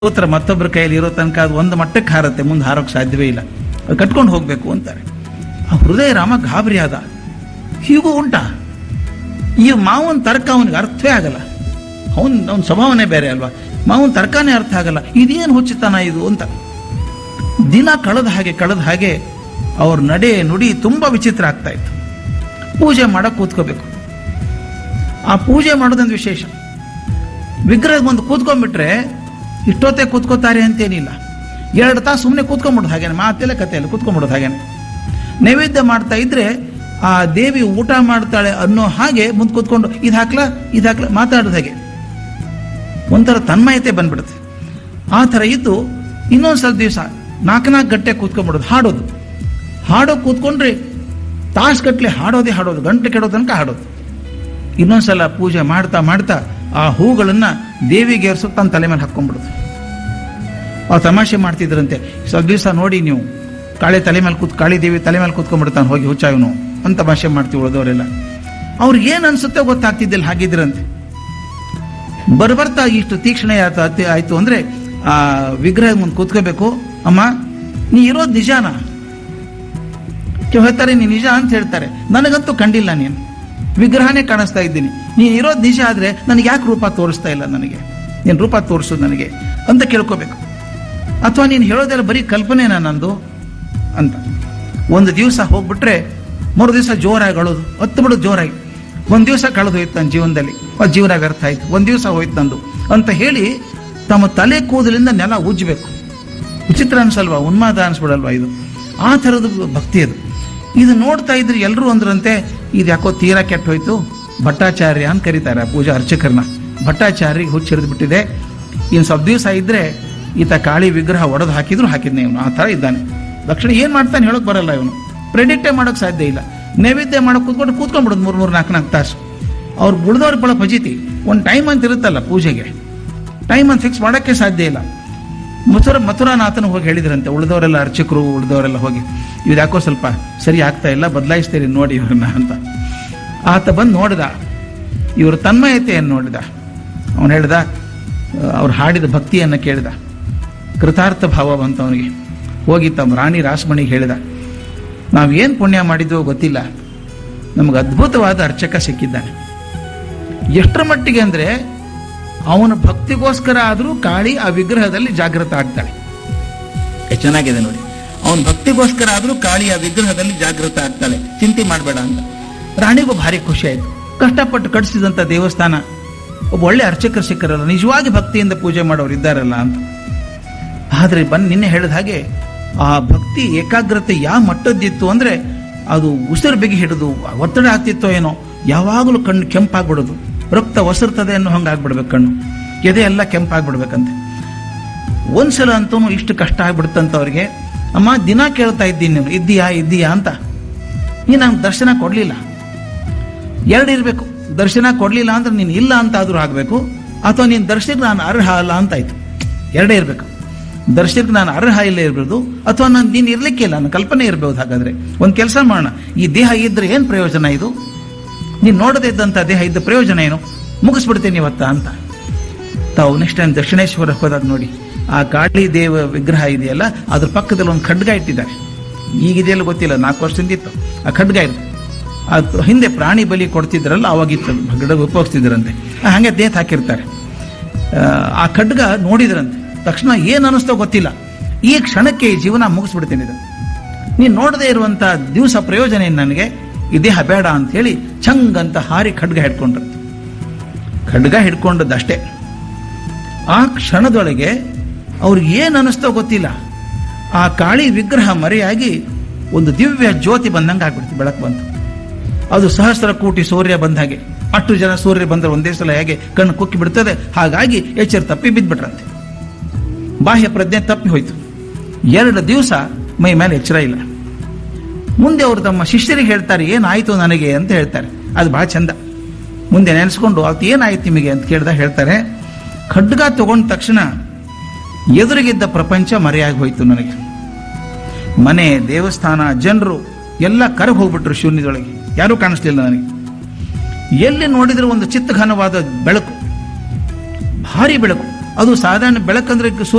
ಉತ್ತರ ಮತ್ತೊಬ್ಬರ ಕೈಯಲ್ಲಿ ಇರೋ ತನಕ ಅದು ಒಂದು ಮಟ್ಟಕ್ಕೆ ಹಾರುತ್ತೆ ಮುಂದೆ ಹಾರೋಕೆ ಸಾಧ್ಯವೇ ಇಲ್ಲ ಅದು ಕಟ್ಕೊಂಡು ಹೋಗಬೇಕು ಅಂತಾರೆ ಆ ಹೃದಯ ರಾಮ ಗಾಬರಿ ಆದ ಹೀಗೂ ಉಂಟಾ ಈ ಮಾವನ ತರ್ಕ ಅವನಿಗೆ ಅರ್ಥವೇ ಆಗಲ್ಲ ಅವನ್ ಅವನ ಸ್ವಭಾವನೆ ಬೇರೆ ಅಲ್ವಾ ಮಾವನ ತರ್ಕನೇ ಅರ್ಥ ಆಗಲ್ಲ ಇದೇನು ಹುಚ್ಚುತನ ಇದು ಅಂತ ದಿನ ಕಳೆದ ಹಾಗೆ ಕಳೆದ ಹಾಗೆ ಅವ್ರ ನಡೆ ನುಡಿ ತುಂಬಾ ವಿಚಿತ್ರ ಆಗ್ತಾ ಇತ್ತು ಪೂಜೆ ಮಾಡಕ್ ಕೂತ್ಕೋಬೇಕು ಆ ಪೂಜೆ ಮಾಡೋದೊಂದು ವಿಶೇಷ ವಿಗ್ರಹ ಬಂದು ಕೂತ್ಕೊಂಡ್ಬಿಟ್ರೆ ಇಷ್ಟೊತ್ತೇ ಕೂತ್ಕೋತಾರೆ ಅಂತೇನಿಲ್ಲ ಎರಡು ತಾಸು ಸುಮ್ಮನೆ ಕೂತ್ಕೊಂಡ್ಬಿಡೋದು ಹಾಗೇನೆ ಮಾತೆಲ್ಲ ಕಥೆಯಲ್ಲಿ ಕೂತ್ಕೊಂಡ್ಬಿಡೋದು ಹಾಗೇನೆ ನೈವೇದ್ಯ ಮಾಡ್ತಾ ಇದ್ರೆ ಆ ದೇವಿ ಊಟ ಮಾಡ್ತಾಳೆ ಅನ್ನೋ ಹಾಗೆ ಮುಂದೆ ಕೂತ್ಕೊಂಡು ಇದು ಹಾಕ್ಲಾ ಇದು ಹಾಕ್ಲಾ ಮಾತಾಡೋದು ಹಾಗೆ ಒಂಥರ ತನ್ಮಯತೆ ಬಂದ್ಬಿಡುತ್ತೆ ಆ ಥರ ಇದ್ದು ಇನ್ನೊಂದು ಸ್ವಲ್ಪ ದಿವಸ ನಾಲ್ಕು ನಾಲ್ಕು ಗಂಟೆ ಕೂತ್ಕೊಂಡ್ಬಿಡೋದು ಹಾಡೋದು ಹಾಡೋ ಕೂತ್ಕೊಂಡ್ರೆ ತಾಸುಗಟ್ಲೆ ಹಾಡೋದೇ ಹಾಡೋದು ಗಂಟೆ ಕೆಡೋ ತನಕ ಹಾಡೋದು ಇನ್ನೊಂದ್ಸಲ ಪೂಜೆ ಮಾಡ್ತಾ ಮಾಡ್ತಾ ಆ ಹೂಗಳನ್ನ ದೇವಿಗೆ ಏರ್ಸು ತನ್ನ ತಲೆ ಮೇಲೆ ಹಾಕ್ಕೊಂಡ್ಬಿಡುದು ಆ ತಮಾಷೆ ಮಾಡ್ತಿದ್ರಂತೆ ಸ್ವಲ್ಪ ದಿವಸ ನೋಡಿ ನೀವು ಕಾಳಿ ತಲೆ ಮೇಲೆ ಕೂತ್ ಕಾಳಿ ದೇವಿ ತಲೆ ಮೇಲೆ ಕೂತ್ಕೊಂಡ್ಬಿಡ್ತಾನೆ ಹೋಗಿ ಹುಚ್ಚಾಯವನು ಅಂತ ತಮಾಷೆ ಮಾಡ್ತೀವಿ ಉಳಿದವರೆಲ್ಲ ಅವ್ರಿಗೆ ಏನ್ ಅನ್ಸುತ್ತೆ ಗೊತ್ತಾಗ್ತಿದ್ದಿಲ್ಲ ಹಾಗಿದ್ರಂತೆ ಬರ್ಬರ್ತಾ ಇಷ್ಟು ತೀಕ್ಷ್ಣ ಆಯ್ತು ಅತಿ- ಆಯ್ತು ಅಂದ್ರೆ ಆ ವಿಗ್ರಹ ಮುಂದೆ ಕೂತ್ಕೋಬೇಕು ಅಮ್ಮ ನೀ ಇರೋದು ನಿಜಾನ ಕೆಲವು ಹೇಳ್ತಾರೆ ನೀ ನಿಜ ಅಂತ ಹೇಳ್ತಾರೆ ನನಗಂತೂ ಕಂಡಿಲ್ಲ ನೀನು ವಿಗ್ರಹನೇ ಕಾಣಿಸ್ತಾ ಇದ್ದೀನಿ ನೀನು ಇರೋದು ನಿಜ ಆದ್ರೆ ನನಗೆ ಯಾಕೆ ರೂಪ ತೋರಿಸ್ತಾ ಇಲ್ಲ ನನಗೆ ನೀನು ರೂಪ ತೋರಿಸೋದು ನನಗೆ ಅಂತ ಕೇಳ್ಕೋಬೇಕು ಅಥವಾ ನೀನು ಹೇಳೋದೆಲ್ಲ ಬರೀ ಕಲ್ಪನೆನಾ ನಂದು ಅಂತ ಒಂದು ದಿವಸ ಹೋಗ್ಬಿಟ್ರೆ ಮೂರು ದಿವಸ ಜೋರಾಗಿ ಅಳೋದು ಹತ್ತು ಬಿಡೋದು ಜೋರಾಗಿ ಒಂದು ದಿವಸ ಕಳೆದು ಹೋಯ್ತು ನನ್ನ ಜೀವನದಲ್ಲಿ ಆ ಜೀವನ ವ್ಯರ್ಥ ಆಯ್ತು ಒಂದು ದಿವಸ ಹೋಯ್ತು ನಂದು ಅಂತ ಹೇಳಿ ತಮ್ಮ ತಲೆ ಕೂದಲಿಂದ ನೆಲ ಉಜ್ಜಬೇಕು ವಿಚಿತ್ರ ಅನ್ಸಲ್ವಾ ಉನ್ಮಾದ ಅನ್ಸ್ಬಿಡಲ್ವಾ ಇದು ಆ ಥರದ ಭಕ್ತಿ ಅದು ಇದು ನೋಡ್ತಾ ಇದ್ರೆ ಎಲ್ಲರೂ ಅಂದ್ರಂತೆ ಇದು ಯಾಕೋ ತೀರಾ ಕೆಟ್ಟ ಹೋಯ್ತು ಭಟ್ಟಾಚಾರ್ಯ ಅಂತ ಕರೀತಾರೆ ಆ ಪೂಜಾ ಅರ್ಚಕರನ್ನ ಭಟ್ಟಾಚಾರ್ಯಗೆ ಹುಚ್ಚಿರಿದು ಬಿಟ್ಟಿದೆ ಇನ್ನು ಸ್ವಲ್ಪ ದಿವಸ ಇದ್ರೆ ಈತ ಕಾಳಿ ವಿಗ್ರಹ ಒಡೆದು ಹಾಕಿದ್ರು ಹಾಕಿದ್ನೆ ಇವನು ಆ ಥರ ಇದ್ದಾನೆ ದಕ್ಷಿಣ ಏನು ಮಾಡ್ತಾನೆ ಹೇಳಕ್ ಬರಲ್ಲ ಇವನು ಪ್ರೆಡಿಕ್ಟೇ ಮಾಡೋಕೆ ಸಾಧ್ಯ ಇಲ್ಲ ನೈವೇದ್ಯ ಮಾಡಕ್ ಕೂತ್ಕೊಂಡು ಕೂತ್ಕೊಂಡ್ಬಿಡೋದು ಮೂರು ಮೂರು ನಾಲ್ಕು ನಾಲ್ಕು ತಾಸು ಅವ್ರು ಉಳಿದವ್ರ ಬಳ ಫಜಿತಿ ಒಂದು ಟೈಮ್ ಅಂತ ಇರುತ್ತಲ್ಲ ಪೂಜೆಗೆ ಟೈಮ್ ಅಂತ ಫಿಕ್ಸ್ ಮಾಡೋಕ್ಕೆ ಸಾಧ್ಯ ಇಲ್ಲ ಮಥುರ ಮಥುರಾನಾಥನ ಹೋಗಿ ಹೇಳಿದ್ರಂತೆ ಉಳಿದವರೆಲ್ಲ ಅರ್ಚಕರು ಉಳಿದವರೆಲ್ಲ ಹೋಗಿ ಇವ್ರು ಯಾಕೋ ಸ್ವಲ್ಪ ಸರಿ ಆಗ್ತಾ ಇಲ್ಲ ಬದಲಾಯಿಸ್ತೀರಿ ನೋಡಿ ಇವ್ರನ್ನ ಅಂತ ಆತ ಬಂದು ನೋಡಿದ ಇವ್ರ ತನ್ಮಯತೆಯನ್ನು ನೋಡಿದ ಅವನು ಹೇಳ್ದ ಅವ್ರು ಹಾಡಿದ ಭಕ್ತಿಯನ್ನು ಕೇಳಿದ ಕೃತಾರ್ಥ ಭಾವ ಬಂತ ಅವನಿಗೆ ಹೋಗಿ ತಮ್ಮ ರಾಣಿ ರಾಸಮಣಿಗೆ ಹೇಳಿದ ನಾವೇನು ಪುಣ್ಯ ಮಾಡಿದ್ವೋ ಗೊತ್ತಿಲ್ಲ ನಮಗೆ ಅದ್ಭುತವಾದ ಅರ್ಚಕ ಸಿಕ್ಕಿದ್ದಾನೆ ಎಷ್ಟರ ಮಟ್ಟಿಗೆ ಅಂದ್ರೆ ಅವನ ಭಕ್ತಿಗೋಸ್ಕರ ಆದರೂ ಕಾಳಿ ಆ ವಿಗ್ರಹದಲ್ಲಿ ಜಾಗೃತ ಆಗ್ತಾಳೆ ಎಷ್ಟ್ ಚೆನ್ನಾಗಿದೆ ನೋಡಿ ಅವನ ಭಕ್ತಿಗೋಸ್ಕರ ಆದರೂ ಕಾಳಿ ಆ ವಿಗ್ರಹದಲ್ಲಿ ಜಾಗೃತ ಆಗ್ತಾಳೆ ಚಿಂತೆ ಮಾಡಬೇಡ ಅಂತ ರಾಣಿಗೂ ಭಾರಿ ಖುಷಿ ಆಯ್ತು ಕಷ್ಟಪಟ್ಟು ಕಟ್ಟಿಸಿದಂಥ ದೇವಸ್ಥಾನ ಒಬ್ಬ ಒಳ್ಳೆ ಅರ್ಚಕರು ಸಿಕ್ಕರಲ್ಲ ನಿಜವಾಗಿ ಭಕ್ತಿಯಿಂದ ಪೂಜೆ ಮಾಡೋರು ಇದ್ದಾರಲ್ಲ ಅಂತ ಆದ್ರೆ ಬಂದು ನಿನ್ನೆ ಹೇಳಿದ ಹಾಗೆ ಆ ಭಕ್ತಿ ಏಕಾಗ್ರತೆ ಯಾವ ಮಟ್ಟದ್ದಿತ್ತು ಅಂದ್ರೆ ಅದು ಉಸಿರು ಬಿಗಿ ಹಿಡಿದು ಒತ್ತಡ ಆಗ್ತಿತ್ತೋ ಏನೋ ಯಾವಾಗಲೂ ಕಣ್ಣು ಕೆಂಪಾಗ್ಬಿಡೋದು ರಕ್ತ ಒಸರ್ತದೆ ಅನ್ನೋ ಹಂಗೆ ಆಗ್ಬಿಡ್ಬೇಕು ಕಣ್ಣು ಎದೆ ಎಲ್ಲ ಕೆಂಪಾಗ್ಬಿಡ್ಬೇಕಂತೆ ಒಂದ್ಸಲ ಅಂತೂ ಇಷ್ಟು ಕಷ್ಟ ಆಗ್ಬಿಡುತ್ತಂತ ಅವ್ರಿಗೆ ಅಮ್ಮ ದಿನ ಕೇಳ್ತಾ ಇದ್ದೀನಿ ನೀನು ಇದ್ದೀಯಾ ಇದ್ದೀಯಾ ಅಂತ ನೀ ನಂಗೆ ದರ್ಶನ ಕೊಡ್ಲಿಲ್ಲ ಎರಡು ಇರಬೇಕು ದರ್ಶನ ಕೊಡ್ಲಿಲ್ಲ ಅಂದ್ರೆ ನೀನು ಇಲ್ಲ ಅಂತ ಆದ್ರೂ ಆಗಬೇಕು ಅಥವಾ ನೀನು ದರ್ಶನಕ್ಕೆ ನಾನು ಅರ್ಹ ಅಲ್ಲ ಅಂತ ಆಯ್ತು ಎರಡೇ ಇರಬೇಕು ದರ್ಶನಕ್ಕೆ ನಾನು ಅರ್ಹ ಇಲ್ಲ ಇರ್ಬೋದು ಅಥವಾ ನಾನು ನೀನು ಇರ್ಲಿಕ್ಕೆ ಇಲ್ಲ ನನ್ನ ಕಲ್ಪನೆ ಇರಬಹುದು ಹಾಗಾದ್ರೆ ಒಂದು ಕೆಲಸ ಮಾಡೋಣ ಈ ದೇಹ ಇದ್ರೆ ಏನು ಪ್ರಯೋಜನ ಇದು ನೀನು ನೋಡದೇ ಇದ್ದಂಥ ದೇಹ ಇದ್ದ ಪ್ರಯೋಜನ ಏನು ಮುಗಿಸ್ಬಿಡ್ತೀನಿ ಇವತ್ತ ಅಂತ ತಾವು ನೆಕ್ಸ್ಟ್ ಟೈಮ್ ದಕ್ಷಿಣೇಶ್ವರ ಹೋದಾಗ ನೋಡಿ ಆ ಕಾಳಿ ದೇವ ವಿಗ್ರಹ ಇದೆಯಲ್ಲ ಅದ್ರ ಪಕ್ಕದಲ್ಲಿ ಒಂದು ಖಡ್ಗ ಇಟ್ಟಿದ್ದಾರೆ ಈಗಿದೆಯಲ್ಲ ಗೊತ್ತಿಲ್ಲ ನಾಲ್ಕು ವರ್ಷದಿಂದ ಇತ್ತು ಆ ಖಡ್ಗ ಇರುತ್ತೆ ಅದು ಹಿಂದೆ ಪ್ರಾಣಿ ಬಲಿ ಕೊಡ್ತಿದ್ರಲ್ಲ ಅವಾಗಿತ್ತು ಖಡ್ಗ ಉಪಯೋಗಿಸ್ತಿದ್ರಂತೆ ಹಾಗೆ ದೇಹ ಹಾಕಿರ್ತಾರೆ ಆ, ಆ ಖಡ್ಗ ನೋಡಿದ್ರಂತೆ ತಕ್ಷಣ ಏನು ಅನ್ನಿಸ್ತೋ ಗೊತ್ತಿಲ್ಲ ಈ ಕ್ಷಣಕ್ಕೆ ಈ ಜೀವನ ಮುಗಿಸ್ಬಿಡ್ತೀನಿ ಇದು ನೀನು ನೋಡದೇ ಇರುವಂತ ದಿವಸ ಪ್ರಯೋಜನ ಏನು ನನಗೆ ಈ ದೇಹ ಬೇಡ ಅಂತ ಹೇಳಿ ಚಂಗ್ ಅಂತ ಹಾರಿ ಖಡ್ಗ ಹಿಡ್ಕೊಂಡ್ರಂತೆ ಖಡ್ಗ ಹಿಡ್ಕೊಂಡದ್ದಷ್ಟೇ ಆ ಕ್ಷಣದೊಳಗೆ ಅವ್ರಿಗೆ ಏನು ಅನ್ನಿಸ್ತೋ ಗೊತ್ತಿಲ್ಲ ಆ ಕಾಳಿ ವಿಗ್ರಹ ಮರೆಯಾಗಿ ಒಂದು ದಿವ್ಯ ಜ್ಯೋತಿ ಬಂದಂಗೆ ಆಗ್ಬಿಡ್ತು ಬೆಳಕು ಬಂತು ಅದು ಸಹಸ್ರ ಕೋಟಿ ಸೂರ್ಯ ಬಂದ ಹಾಗೆ ಅಷ್ಟು ಜನ ಸೂರ್ಯ ಬಂದ್ರೆ ಒಂದೇ ಸಲ ಹೇಗೆ ಕಣ್ಣು ಕುಕ್ಕಿ ಬಿಡ್ತದೆ ಹಾಗಾಗಿ ಎಚ್ಚರ ತಪ್ಪಿ ಬಿದ್ಬಿಟ್ರಂತೆ ಬಾಹ್ಯ ಪ್ರಜ್ಞೆ ತಪ್ಪಿ ಹೋಯ್ತು ಎರಡು ದಿವಸ ಮೈ ಮೇಲೆ ಎಚ್ಚರ ಇಲ್ಲ ಮುಂದೆ ಅವರು ತಮ್ಮ ಶಿಷ್ಯರಿಗೆ ಹೇಳ್ತಾರೆ ಏನಾಯ್ತು ನನಗೆ ಅಂತ ಹೇಳ್ತಾರೆ ಅದು ಬಹಳ ಚಂದ ಮುಂದೆ ನೆನೆಸ್ಕೊಂಡು ಅವತ್ತು ಏನಾಯ್ತು ನಿಮಗೆ ಅಂತ ಕೇಳಿದಾಗ ಹೇಳ್ತಾರೆ ಖಡ್ಗ ತಗೊಂಡ ತಕ್ಷಣ ಎದುರಿಗಿದ್ದ ಪ್ರಪಂಚ ಮರೆಯಾಗಿ ಹೋಯ್ತು ನನಗೆ ಮನೆ ದೇವಸ್ಥಾನ ಜನರು ಎಲ್ಲ ಕರಗಿ ಹೋಗ್ಬಿಟ್ರು ಶೂನ್ಯದೊಳಗೆ ಯಾರೂ ಕಾಣಿಸ್ಲಿಲ್ಲ ನನಗೆ ಎಲ್ಲಿ ನೋಡಿದ್ರೆ ಒಂದು ಚಿತ್ತಘನವಾದ ಬೆಳಕು ಭಾರಿ ಬೆಳಕು ಅದು ಸಾಧಾರಣ ಬೆಳಕಂದ್ರೆ